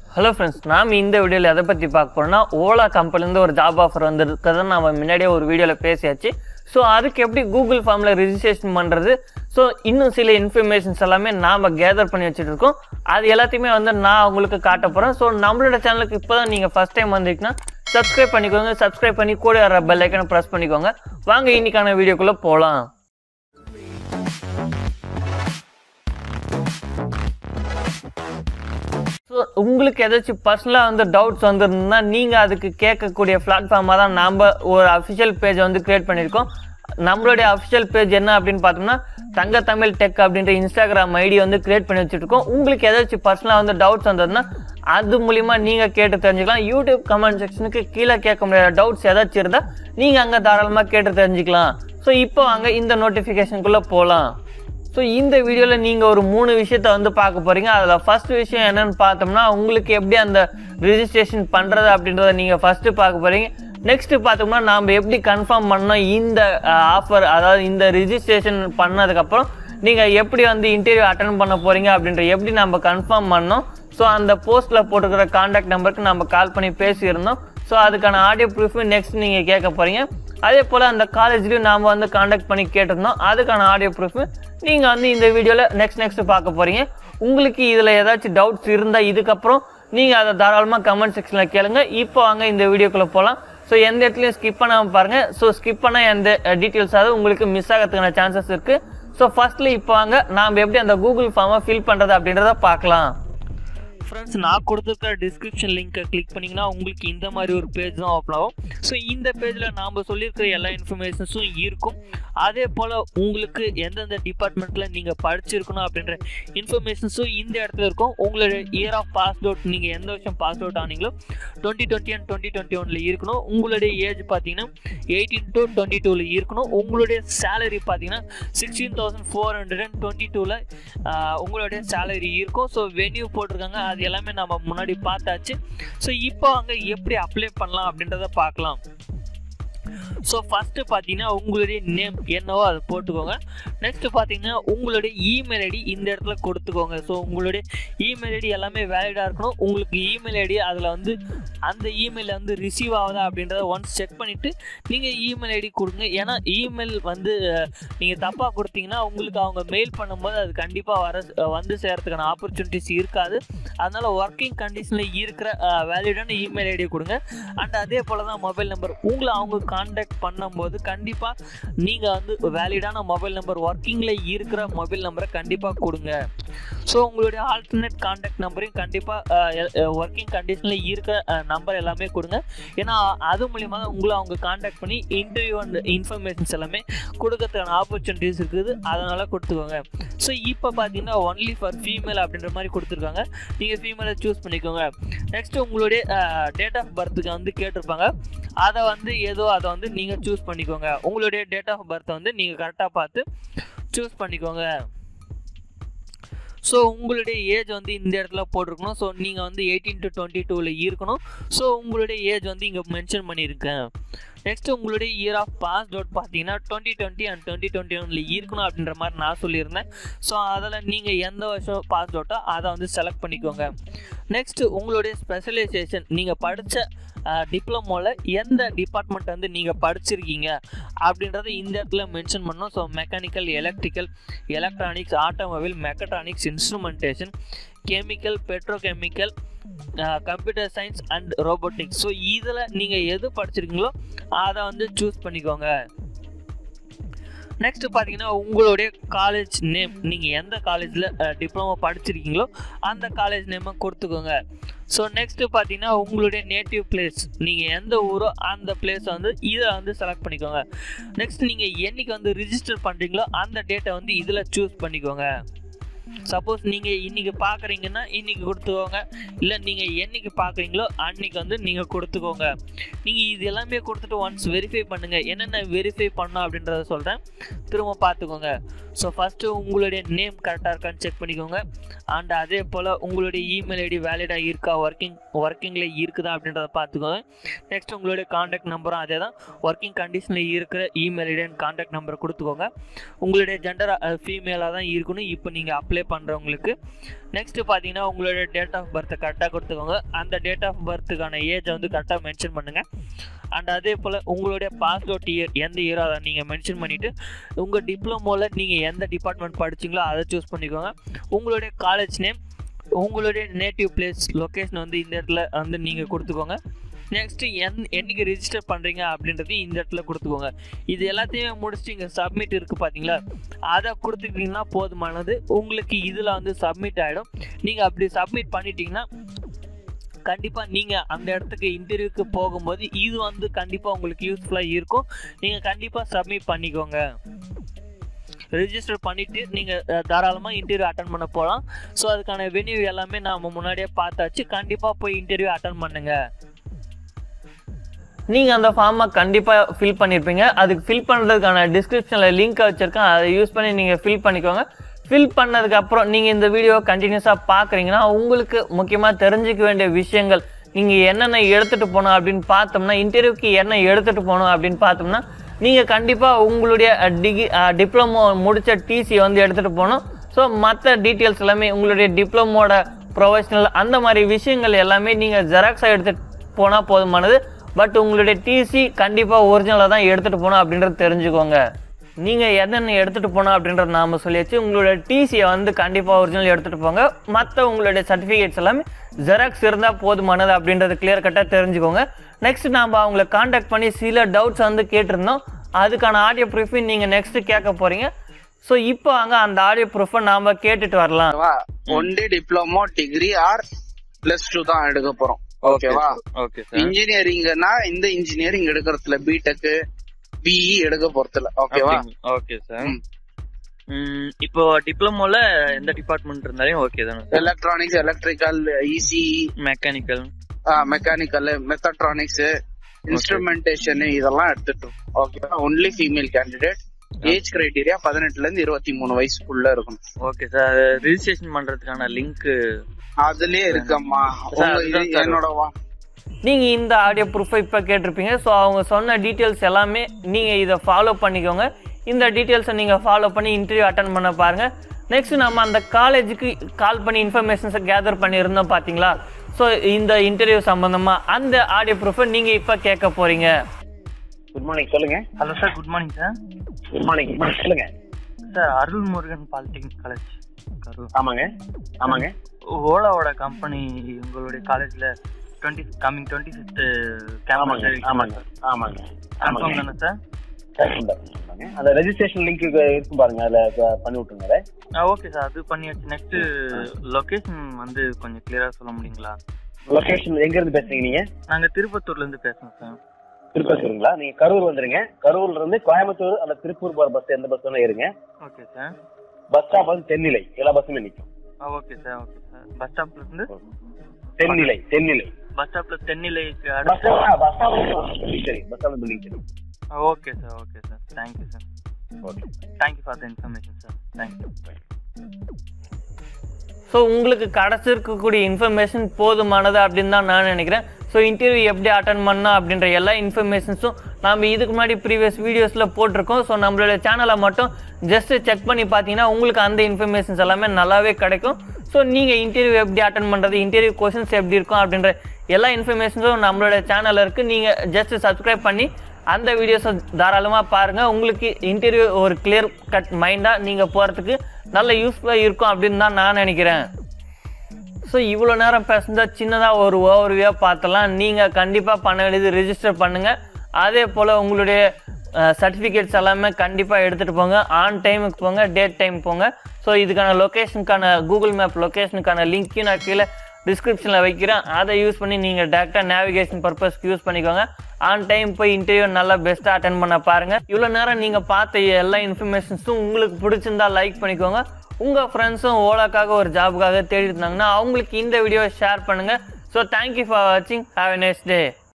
Hello friends நாம் இந்த வீடியோவில் எதை பற்றி பார்க்க போறோம்னா ஓலா கம்பெனிலேருந்து ஒரு ஜாப் ஆஃபர் வந்திருக்கிறத நம்ம முன்னாடியே ஒரு வீடியோவில் பேசியாச்சு ஸோ அதுக்கு எப்படி கூகுள் ஃபார்மில் ரிஜிஸ்ட்ரேஷன் பண்ணுறது ஸோ இன்னும் சில இன்ஃபர்மேஷன்ஸ் எல்லாமே நாம் கேதர் பண்ணி வச்சுட்டு இருக்கோம் அது எல்லாத்தையுமே வந்து நான் உங்களுக்கு காட்ட போகிறேன் ஸோ நம்மளோட சேனலுக்கு இப்போ தான் நீங்கள் ஃபஸ்ட் டைம் வந்திருக்கீங்கன்னா சப்ஸ்கிரைப் பண்ணிக்கோங்க சப்ஸ்கிரைப் பண்ணி கூட வர பெல் ஐக்கனை ப்ரெஸ் பண்ணிக்கோங்க வாங்க இன்னைக்கான வீடியோக்குள்ளே போகலாம் ஸோ உங்களுக்கு ஏதாச்சும் பர்சனலாக வந்து டவுட்ஸ் வந்துருந்தா நீங்கள் அதுக்கு கேட்கக்கூடிய பிளாட்ஃபார்மாக தான் நாம் ஒரு அஃபிஷியல் பேஜை வந்து க்ரியேட் பண்ணியிருக்கோம் நம்மளுடைய அஃபிஷியல் பேஜ் என்ன அப்படின்னு பார்த்தோம்னா தங்க தமிழ் டெக் அப்படின்ற இன்ஸ்டாகிராம் ஐடி வந்து கிரியேட் பண்ணி வச்சுருக்கோம் உங்களுக்கு ஏதாச்சும் பர்சனலாக வந்து டவுட்ஸ் வந்ததுன்னா அது மூலிமா நீங்கள் கேட்டு தெரிஞ்சுக்கலாம் யூடியூப் கமெண்ட் செக்ஷனுக்கு கீழே கேட்க முடியாத டவுட்ஸ் ஏதாச்சும் இருந்தால் நீங்கள் அங்கே தாராளமாக கேட்டு தெரிஞ்சுக்கலாம் ஸோ இப்போ அங்கே இந்த நோட்டிஃபிகேஷனுக்குள்ளே போகலாம் ஸோ இந்த வீடியோவில் நீங்கள் ஒரு மூணு விஷயத்த வந்து பார்க்க போகிறீங்க அதில் ஃபர்ஸ்ட் விஷயம் என்னன்னு பார்த்தோம்னா உங்களுக்கு எப்படி அந்த ரிஜிஸ்ட்ரேஷன் பண்ணுறது அப்படின்றத நீங்கள் ஃபஸ்ட்டு பார்க்க போகிறீங்க நெக்ஸ்ட்டு பார்த்தோம்னா நாம் எப்படி கன்ஃபார்ம் பண்ணோம் இந்த ஆஃபர் அதாவது இந்த ரிஜிஸ்ட்ரேஷன் பண்ணதுக்கப்புறம் நீங்கள் எப்படி வந்து இன்டர்வியூ அட்டன் பண்ண போகிறீங்க அப்படின்ற எப்படி நம்ம கன்ஃபார்ம் பண்ணோம் ஸோ அந்த போஸ்ட்டில் போட்டுக்கிற காண்டாக்ட் நம்பருக்கு நம்ம கால் பண்ணி பேசியிருந்தோம் ஸோ அதுக்கான ஆடியோ ப்ரூஃப் நெக்ஸ்ட் நீங்கள் கேட்க போகிறீங்க அதே போல் அந்த காலேஜ்லேயும் நாம் வந்து காண்டாக்ட் பண்ணி கேட்டிருந்தோம் அதுக்கான ஆடியோ ப்ரூஃப் நீங்கள் வந்து இந்த வீடியோவில் நெக்ஸ்ட் நெக்ஸ்ட் பார்க்க போகிறீங்க உங்களுக்கு இதில் ஏதாச்சும் டவுட்ஸ் இருந்தால் இதுக்கப்புறம் நீங்கள் அதை தாராளமாக கமெண்ட் செக்ஷனில் கேளுங்க இப்போ வாங்க இந்த வீடியோக்குள்ளே போகலாம் ஸோ எந்த இடத்துலையும் ஸ்கிப் பண்ணாமல் பாருங்கள் ஸோ ஸ்கிப் பண்ண எந்த டீட்டெயில்ஸாவது உங்களுக்கு மிஸ் ஆகிறதுக்கான சான்சஸ் இருக்குது ஸோ ஃபஸ்ட்டில் இப்போ வாங்க நாம் எப்படி அந்த கூகுள் ஃபார்மை ஃபில் பண்ணுறது அப்படின்றத பார்க்கலாம் ஃப்ரெண்ட்ஸ் நான் கொடுத்துருக்க டிஸ்கிரிப்ஷன் லிங்க்கை கிளிக் பண்ணிங்கன்னா உங்களுக்கு இந்த மாதிரி ஒரு பேஜ் தான் ஓப்பன் ஆகும் ஸோ இந்த பேஜில் நாம் சொல்லியிருக்கிற எல்லா இன்ஃபர்மேஷன்ஸும் இருக்கும் அதே போல் உங்களுக்கு எந்தெந்த டிபார்ட்மெண்ட்டில் நீங்கள் படிச்சிருக்கணும் அப்படின்ற இன்ஃபர்மேஷன்ஸும் இந்த இடத்துல இருக்கும் உங்களோட இயர் ஆஃப் பாஸ் அவுட் நீங்கள் எந்த வருஷம் பாஸ் அவுட் ஆனீங்களோ twenty twenty and twenty twenty ஒனில் இருக்கணும் உங்களுடைய ஏஜ் பார்த்தீங்கன்னா எயிட்டீன் டு டுவெண்ட்டி டூவில் இருக்கணும் உங்களுடைய சேலரி பார்த்தீங்கன்னா sixteen thousand four hundred and twenty டூவில் உங்களுடைய சேலரி இருக்கும் ஸோ வென்யூ போட்டிருக்காங்க அது எல்லாமே நம்ம முன்னாடி பார்த்தாச்சு ஸோ இப்போ அங்கே எப்படி அப்ளை பண்ணலாம் அப்படின்றத பார்க்கலாம் ஸோ ஃபஸ்ட்டு பார்த்தீங்கன்னா உங்களுடைய நேம் என்னவோ அதை போட்டுக்கோங்க நெக்ஸ்ட்டு பார்த்தீங்கன்னா உங்களுடைய இமெயில் ஐடி இந்த இடத்துல கொடுத்துக்கோங்க ஸோ உங்களுடைய இமெயில் ஐடி எல்லாமே வேலிடாக இருக்கணும் உங்களுக்கு இமெயில் ஐடி அதில் வந்து அந்த இமெயில் வந்து ரிசீவ் ஆகுதா அப்படின்றத ஒன்ஸ் செக் பண்ணிவிட்டு நீங்கள் இமெயில் ஐடி கொடுங்க ஏன்னா இமெயில் வந்து நீங்கள் தப்பாக கொடுத்தீங்கன்னா உங்களுக்கு அவங்க மெயில் பண்ணும்போது அது கண்டிப்பாக வர வந்து சேரத்துக்கான ஆப்பர்ச்சுனிட்டிஸ் இருக்காது அதனால் ஒர்க்கிங் கண்டிஷனில் இருக்கிற வேலிடான இமெயில் ஐடியை கொடுங்க அண்ட் அதே போல் தான் மொபைல் நம்பர் உங்களை அவங்க கான்டாக்ட் பண்ணும்போது கண்டிப்பாக நீங்கள் வந்து வேலிடான மொபைல் நம்பர் ஒர்க்கிங்கில் இருக்கிற மொபைல் நம்பரை கண்டிப்பாக கொடுங்க ஸோ உங்களுடைய ஆல்டர்னேட் கான்டாக்ட் நம்பரையும் கண்டிப்பாக ஒர்க்கிங் கண்டிஷனில் இருக்கிற நம்பர் எல்லாமே கொடுங்க ஏன்னா அது மூலிமா தான் உங்களை அவங்க கான்டாக்ட் பண்ணி இன்டர்வியூ அண்ட் இன்ஃபர்மேஷன்ஸ் எல்லாமே கொடுக்கறதுக்கான ஆப்பர்ச்சுனிட்டிஸ் இருக்குது அதனால் கொடுத்துக்கோங்க ஸோ இப்போ பார்த்தீங்கன்னா ஒன்லி ஃபார் ஃபீமேல் அப்படின்ற மாதிரி கொடுத்துருக்காங்க நீங்கள் ஃபீமேலை சூஸ் பண்ணிக்கோங்க நெக்ஸ்ட் உங்களுடைய டேட் ஆஃப் பர்த்துக்கு வந்து கேட்டிருப்பாங்க அதை வந்து ஏதோ அதை வந்து நீங்கள் சூஸ் பண்ணிக்கோங்க உங்களுடைய டேட் ஆஃப் பர்த்தை வந்து நீங்கள் கரெக்டாக பார்த்து சூஸ் பண்ணிக்கோங்க ஸோ உங்களுடைய ஏஜ் வந்து இந்த இடத்துல போட்டிருக்கணும் ஸோ நீங்கள் வந்து எயிட்டீன் டு டுவெண்ட்டி டூவில் இருக்கணும் ஸோ உங்களுடைய ஏஜ் வந்து இங்கே மென்ஷன் பண்ணியிருக்கேன் நெக்ஸ்ட் உங்களுடைய இயர் ஆஃப் பாஸ் அவுட் பார்த்தீங்கன்னா twenty twenty and twenty twenty ஒன்ல இருக்கணும் அப்படின்ற மாதிரி நான் சொல்லியிருந்தேன் ஸோ அதில் நீங்கள் எந்த வருஷம் பாஸ் அவுட்டோ அதை வந்து செலக்ட் பண்ணிக்கோங்க நெக்ஸ்ட் உங்களுடைய ஸ்பெஷலைசேஷன் நீங்கள் படித்த டிப்ளமோவில் எந்த டிபார்ட்மெண்ட் வந்து நீங்கள் படிச்சிருக்கீங்க அப்படின்றத இந்த இடத்துல மென்ஷன் பண்ணோம் so mechanical electrical electronics automobile mechatronics instrumentation chemical petrochemical computer science and robotics so இதில் நீங்கள் எது படிச்சிருக்கீங்களோ அதை வந்து சூஸ் பண்ணிக்கோங்க நெக்ஸ்ட் பார்த்தீங்கன்னா உங்களுடைய காலேஜ் நேம் நீங்கள் எந்த காலேஜில் டிப்ளமோ படிச்சிருக்கீங்களோ அந்த காலேஜ் நேமை கொடுத்துக்கோங்க ஸோ நெக்ஸ்ட்டு பார்த்தீங்கன்னா உங்களுடைய நேட்டிவ் பிளேஸ் நீங்கள் எந்த ஊரோ அந்த பிளேஸை வந்து இதை வந்து செலக்ட் பண்ணிக்கோங்க நெக்ஸ்ட் நீங்கள் என்றைக்கு வந்து ரிஜிஸ்டர் பண்ணுறீங்களோ அந்த டேட்டை வந்து இதில் சூஸ் பண்ணிக்கோங்க சப்போஸ் நீங்கள் இன்றைக்கி பார்க்குறீங்கன்னா இன்றைக்கி கொடுத்துக்கோங்க இல்லை நீங்கள் என்றைக்கு பார்க்குறீங்களோ அன்றைக்கி வந்து நீங்கள் கொடுத்துக்கோங்க நீங்கள் இது எல்லாமே கொடுத்துட்டு ஒன்ஸ் வெரிஃபை பண்ணுங்கள் என்னென்ன வெரிஃபை பண்ணோம் அப்படின்றத சொல்கிறேன் திரும்ப பார்த்துக்கோங்க ஸோ ஃபஸ்ட்டு உங்களுடைய நேம் கரெக்டாக இருக்கான்னு செக் பண்ணிக்கோங்க அண்ட் அதே போல் உங்களுடைய இமெயில் ஐடி வேலிடாக இருக்கா ஒர்க்கிங் ஒர்க்கிங்கில் இருக்குதா அப்படின்றத பார்த்துக்கோங்க நெக்ஸ்ட் உங்களுடைய காண்டாக்ட் நம்பரும் அதே தான் ஒர்க்கிங் கண்டிஷனில் இருக்கிற இமெயில் ஐடி அண்ட் காண்டாக்ட் நம்பரை கொடுத்துக்கோங்க உங்களுடைய ஜெண்டர் ஃபீமேலாக தான் இருக்கணும் இப்போ நீங்கள் அப்ளை அப்ளை பண்ணுறவங்களுக்கு நெக்ஸ்ட்டு பார்த்தீங்கன்னா உங்களோட டேட் ஆஃப் பர்த்தை கரெக்டாக கொடுத்துக்கோங்க அந்த டேட் ஆஃப் பர்த்துக்கான ஏஜை வந்து கரெக்டாக மென்ஷன் பண்ணுங்கள் அண்ட் அதே போல் உங்களுடைய பாஸ் அவுட் இயர் எந்த இயரோ அதை நீங்கள் மென்ஷன் பண்ணிவிட்டு உங்கள் டிப்ளமோவில் நீங்கள் எந்த டிபார்ட்மெண்ட் படிச்சீங்களோ அதை சூஸ் பண்ணிக்கோங்க உங்களுடைய காலேஜ் நேம் உங்களுடைய நேட்டிவ் பிளேஸ் லொக்கேஷன் வந்து இந்த இடத்துல வந்து நீங்கள் கொடுத்துக்கோங்க நெக்ஸ்ட்டு என் என்னைக்கு ரிஜிஸ்டர் பண்ணுறீங்க அப்படின்றதையும் இந்த இடத்துல கொடுத்துக்கோங்க இது எல்லாத்தையுமே முடிச்சுட்டு இங்கே சப்மிட் இருக்குது பார்த்தீங்களா அதை கொடுத்துக்கிட்டிங்கன்னா போதுமானது உங்களுக்கு இதில் வந்து சப்மிட் ஆகிடும் நீங்கள் அப்படி சப்மிட் பண்ணிட்டீங்கன்னா கண்டிப்பாக நீங்கள் அந்த இடத்துக்கு இன்டர்வியூக்கு போகும்போது இது வந்து கண்டிப்பாக உங்களுக்கு யூஸ்ஃபுல்லாக இருக்கும் நீங்கள் கண்டிப்பாக சப்மிட் பண்ணிக்கோங்க ரிஜிஸ்டர் பண்ணிவிட்டு நீங்கள் தாராளமாக இன்டர்வியூ அட்டன் பண்ண போகலாம் ஸோ அதுக்கான வென்யூ எல்லாமே நாம் முன்னாடியே பார்த்தாச்சு கண்டிப்பாக போய் இன்டர்வியூ அட்டன் பண்ணுங்கள் நீங்கள் அந்த ஃபார்மை கண்டிப்பாக ஃபில் பண்ணியிருப்பீங்க அதுக்கு ஃபில் பண்ணுறதுக்கான டிஸ்கிரிப்ஷனில் லிங்க் வச்சுருக்கேன் அதை யூஸ் பண்ணி நீங்கள் ஃபில் பண்ணிக்கோங்க ஃபில் பண்ணதுக்கப்புறம் நீங்கள் இந்த வீடியோவை கண்டினியூஸாக பார்க்குறீங்கன்னா உங்களுக்கு முக்கியமாக தெரிஞ்சுக்க வேண்டிய விஷயங்கள் நீங்கள் என்னென்ன எடுத்துகிட்டு போகணும் அப்படின்னு பார்த்தோம்னா இன்டர்வியூக்கு என்ன எடுத்துகிட்டு போகணும் அப்படின்னு பார்த்தோம்னா நீங்கள் கண்டிப்பாக உங்களுடைய டிகி டிப்ளமோ முடித்த டிசியை வந்து எடுத்துகிட்டு போகணும் ஸோ மற்ற டீட்டெயில்ஸ் எல்லாமே உங்களுடைய டிப்ளமோட ப்ரொஃபஷனல் அந்த மாதிரி விஷயங்கள் எல்லாமே நீங்கள் ஜெராக்ஸாக எடுத்துகிட்டு போனால் போதுமானது பட் உங்களுடைய டிசி கண்டிப்பாக ஒரிஜினலாக தான் எடுத்துகிட்டு போகணும் அப்படின்றத தெரிஞ்சுக்கோங்க நீங்கள் என்னென்ன எடுத்துகிட்டு போகணும் அப்படின்றத நாம் சொல்லியாச்சு உங்களோட டிசியை வந்து கண்டிப்பாக ஒரிஜினல் எடுத்துகிட்டு போங்க மற்ற உங்களுடைய சர்டிஃபிகேட்ஸ் எல்லாமே ஜெராக்ஸ் இருந்தால் போதுமானது அப்படின்றது கிளியர் கட்டாக தெரிஞ்சுக்கோங்க நெக்ஸ்ட் நாம் அவங்கள காண்டாக்ட் பண்ணி சில டவுட்ஸ் வந்து கேட்டிருந்தோம் அதுக்கான ஆடியோ ப்ரூஃபையும் நீங்கள் நெக்ஸ்ட்டு கேட்க போகிறீங்க ஸோ இப்போ அங்கே அந்த ஆடியோ ப்ரூஃபை நாம் கேட்டுட்டு வரலாம் only diploma degree or plus two தான் எடுக்க போறோம் ஓகேவா ஓகே சார் இன்ஜினியரிங்னா இந்த இன்ஜினியரிங் எடுக்கிறதுல பிடெக் பிஇ எடுக்க போறதுல ஓகேவா ஓகே சார் இப்போ டிப்ளமோல எந்த டிபார்ட்மெண்ட் இருந்தாலும் ஓகே தானே electronics electrical ECE mechanical mechanical mechatronics instrumentation இதெல்லாம் எடுத்துட்டு ஓகேவா only female candidate age criteria பதினெட்டுல இருந்து இருபத்தி மூணு வயசுக்குள்ள இருக்கணும் ஓகே சார் ரிஜிஸ்ட்ரேஷன் பண்றதுக்கான லிங்க் அதுலயே இருக்கம்மா சார், உங்க இது அதுதான் சார். என்னோட வா நீங்கள் இந்த ஆடியோ ப்ரூஃபை இப்போ கேட்டிருப்பீங்க ஸோ அவங்க சொன்ன டீட்டெயில்ஸ் எல்லாமே நீங்கள் இதை ஃபாலோ பண்ணிக்கோங்க இந்த டீட்டெயில்ஸை நீங்கள் ஃபாலோ பண்ணி இன்டர்வியூ அட்டன் பண்ண பாருங்கள் நெக்ஸ்ட் நம்ம அந்த காலேஜுக்கு கால் பண்ணி இன்ஃபர்மேஷன்ஸை கேதர் பண்ணியிருந்தோம் பார்த்தீங்களா ஸோ இந்த இன்டர்வியூ சம்மந்தமாக அந்த ஆடியோ ப்ரூஃபை நீங்கள் இப்போ கேட்க போகிறீங்க குட் மார்னிங் சொல்லுங்க hello sir good morning sir good morning good morning சொல்லுங்க sir Arul Murugan polytechnic college Karur ஆமாங்க ஆமாங்க ஓலாவோட கம்பெனி உங்களுடைய காலேஜ்ல டுவெண்ட்டி கம்மிங் டுவெண்ட்டி ஃபிஃப்த் ஆமாங்க ஆமாங்க ஆமாங்க கன்ஃபார்ம் ஆமாங்க தானே சார் Confirm தான், confirm தாங்க. அந்த ரெஜிஸ்ட்ரேஷன் லிங்க் இருக்கும் பாருங்க அதுல ப- பண்ணி விட்டுருங்க அதை ஆ ஓகே சார் அது பண்ணியாச்சு நெக்ஸ்ட் லொகேஷன் வந்து கொஞ்சம் கிளியரா சொல்ல முடியுங்களா லொகேஷன் எங்க இருந்து பேசுறீங்க நீங்க நாங்க திருப்பத்தூர்ல இருந்து பேசுறோம் சார் திருப்பத்தூருங்களா நீங்க கரூர் வந்துருங்க கரூர்ல இருந்து கோயம்புத்தூர் அல்ல திருப்பூர் போற பஸ் எந்த பஸ் வேணா ஏறுங்க ஓகே சார் பஸ் ஸ்டாப் வந்து தென்னிலை எல்லா பஸ்ஸுமே நிற்கும் ஆ okay sir okay sir bus ஸ்டாப்ல இருந்து தென்னிலை தென்னிலை பஸ் ஸ்டாப்ல தென்னிலைக்கு பஸ் அடுத்து ஸ்டாப் பஸ் ஸ்டாப் பில்டிங் சரி பஸ் ஸ்டாப் பில்டிங் சரி okay sir okay sir thank you sir okay thank you for the information sir thank you so உங்களுக்கு கிடச்சிருக்கக்கூடிய இன்ஃபர்மேஷன் போதுமானது அப்படின்னு தான் நான் நினைக்கிறேன் ஸோ இன்டர்வியூ எப்படி அட்டன் பண்ணா அப்படின்ற எல்லா இன்ஃபர்மேஷன்ஸும் நம்ம இதுக்கு முன்னாடி ப்ரீவியஸ் வீடியோஸில் போட்டிருக்கோம் ஸோ நம்மளோட சேனலை மட்டும் ஜஸ்ட் செக் பண்ணி பார்த்தீங்கன்னா உங்களுக்கு அந்த இன்ஃபர்மேஷன்ஸ் எல்லாமே நல்லாவே கிடைக்கும் ஸோ நீங்கள் இன்டர்வியூ எப்படி அட்டன் பண்ணுறது இன்டர்வியூ கொஷின்ஸ் எப்படி இருக்கும் அப்படின்ற எல்லா இன்ஃபர்மேஷன்ஸும் நம்மளோட சேனலில் இருக்குது நீங்கள் ஜஸ்ட் சப்ஸ்கிரைப் பண்ணி அந்த வீடியோஸை தாராளமாக பாருங்கள் உங்களுக்கு இன்டர்வியூ ஒரு கிளியர் கட் மைண்டாக நீங்கள் போகிறதுக்கு நல்ல யூஸ்ஃபுல்லாக இருக்கும் அப்படின்னு தான் நான் நினைக்கிறேன் ஸோ இவ்வளோ நேரம் பேசுனதா சின்னதாக ஒரு ஓவர்வியூவாக பார்த்தலாம் நீங்கள் கண்டிப்பாக பண்ண வேண்டியது ரிஜிஸ்டர் பண்ணுங்கள் அதே போல் உங்களுடைய சர்டிஃபிகேட்ஸ் எல்லாமே கண்டிப்பாக எடுத்துகிட்டு போங்க ஆன் டைமுக்கு போங்க டேட் டைம் போங்க ஸோ இதுக்கான லொக்கேஷனுக்கான கூகுள் மேப் லொக்கேஷனுக்கான லிங்க்கையும் நான் கீழே டிஸ்கிரிப்ஷனில் வைக்கிறேன் அதை யூஸ் பண்ணி நீங்கள் டேரெக்டாக நேவிகேஷன் பர்பஸ்க்கு யூஸ் பண்ணிக்கோங்க ஆன் டைம் போய் இன்டர்வியூ நல்லா பெஸ்ட்டாக அட்டன் பண்ண பாருங்கள் இவ்வளோ நேரம் நீங்கள் பார்த்த எல்லா இன்ஃபர்மேஷன்ஸும் உங்களுக்கு பிடிச்சிருந்தா லைக் பண்ணிக்கோங்க உங்கள் ஃப்ரெண்ட்ஸும் ஓலாக்காக ஒரு ஜாபுக்காக தேடி இருந்தாங்கன்னா அவங்களுக்கு இந்த வீடியோவை ஷேர் பண்ணுங்கள் ஸோ தேங்க்யூ ஃபார் வாட்சிங் ஹாவ் எ நெக்ஸ்ட் டே